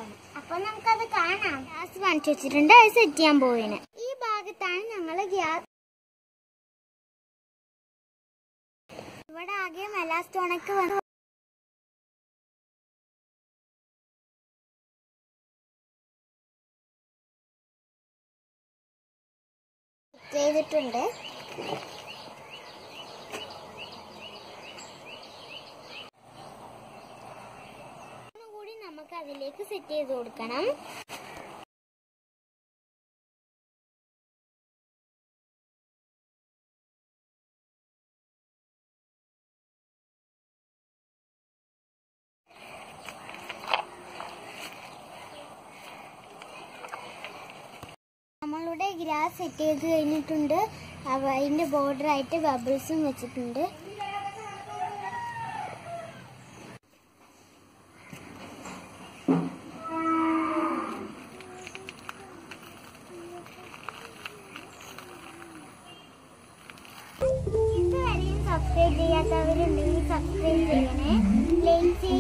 ഉണ്ടാവും അപ്പൊ നമുക്കത് കാണാം ഗ്യാസ് വാങ്ങിച്ചു വെച്ചിട്ടുണ്ട് അത് സെറ്റ് ചെയ്യാൻ പോവേന് ഈ ഭാഗത്താണ് ഞങ്ങൾ ഗ്യാസ് ഇവിടെ ആകെ മെലാസ്റ്റോണക്ക് വന്ന് ചെയ്തിട്ടുണ്ട് കൂടി നമുക്ക് അതിലേക്ക് സെറ്റ് ചെയ്ത് കൊടുക്കണം നമ്മളുടെ ഗ്രാസ് സെറ്റ് ചെയ്ത് കഴിഞ്ഞിട്ടുണ്ട് അവ അതിന്റെ ബോർഡർ ആയിട്ട് ബബിൾസും വെച്ചിട്ടുണ്ട് ഇതുവരെയും സബ്സ്ക്രൈബ് ചെയ്യാത്തവരുണ്ടെങ്കിൽ സബ്സ്ക്രൈബ് ചെയ്യണേ ലൈക്ക്